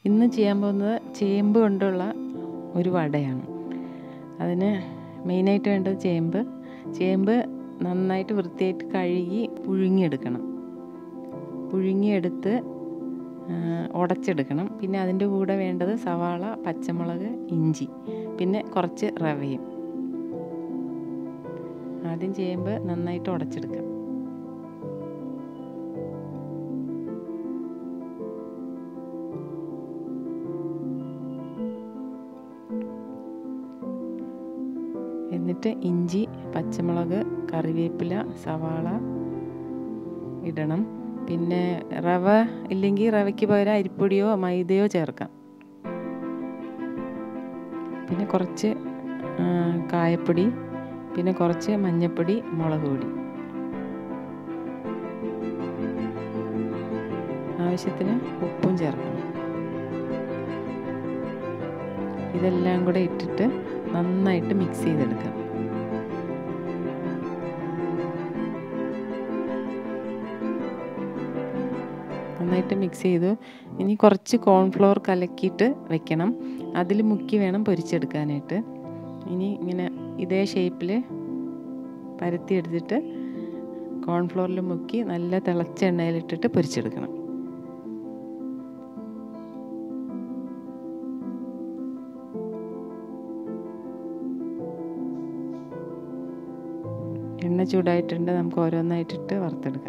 ഇന്ന് ചെയ്യാൻ പോകുന്നത് ചേമ്പ് കൊണ്ടുള്ള ഒരു വടയാണ് അതിന് മെയിനായിട്ട് വേണ്ടത് ചേമ്പ് ചേമ്പ് നന്നായിട്ട് വൃത്തിയായിട്ട് കഴുകി പുഴുങ്ങിയെടുക്കണം പുഴുങ്ങിയെടുത്ത് ഉടച്ചെടുക്കണം പിന്നെ അതിൻ്റെ കൂടെ വേണ്ടത് സവാള പച്ചമുളക് ഇഞ്ചി പിന്നെ കുറച്ച് റവയും ആദ്യം ചേമ്പ് നന്നായിട്ട് ഉടച്ചെടുക്കാം എന്നിട്ട് ഇഞ്ചി പച്ചമുളക് കറിവേപ്പില സവാള ഇടണം പിന്നെ റവ ഇല്ലെങ്കിൽ റവയ്ക്ക് പകരം അരിപ്പൊടിയോ മൈദയോ ചേർക്കാം പിന്നെ കുറച്ച് കായപ്പൊടി പിന്നെ കുറച്ച് മഞ്ഞൾപ്പൊടി മുളക് പൊടി ആവശ്യത്തിന് ഉപ്പും ചേർക്കണം ഇതെല്ലാം കൂടെ ഇട്ടിട്ട് നന്നായിട്ട് മിക്സ് ചെയ്തെടുക്കാം നന്നായിട്ട് മിക്സ് ചെയ്തു ഇനി കുറച്ച് കോൺഫ്ലോർ കലക്കിയിട്ട് വെക്കണം അതിൽ മുക്കി വേണം പൊരിച്ചെടുക്കാനായിട്ട് ഇനി ഇങ്ങനെ ഇതേ ഷേപ്പിൽ പരത്തിയെടുത്തിട്ട് കോൺഫ്ലോറിൽ മുക്കി നല്ല തിളച്ച എണ്ണയിലിട്ടിട്ട് പൊരിച്ചെടുക്കണം എണ്ണ ചൂടായിട്ടുണ്ട് നമുക്ക് ഓരോന്നായിട്ടിട്ട് വറുത്തെടുക്കാം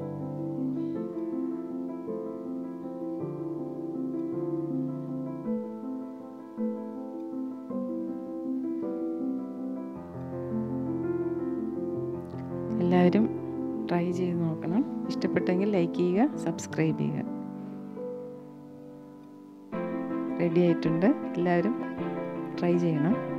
എല്ലാവരും ട്രൈ ചെയ്ത് നോക്കണം ഇഷ്ടപ്പെട്ടെങ്കിൽ ലൈക്ക് ചെയ്യുക സബ്സ്ക്രൈബ് ചെയ്യുക റെഡി ആയിട്ടുണ്ട് എല്ലാവരും ട്രൈ ചെയ്യണം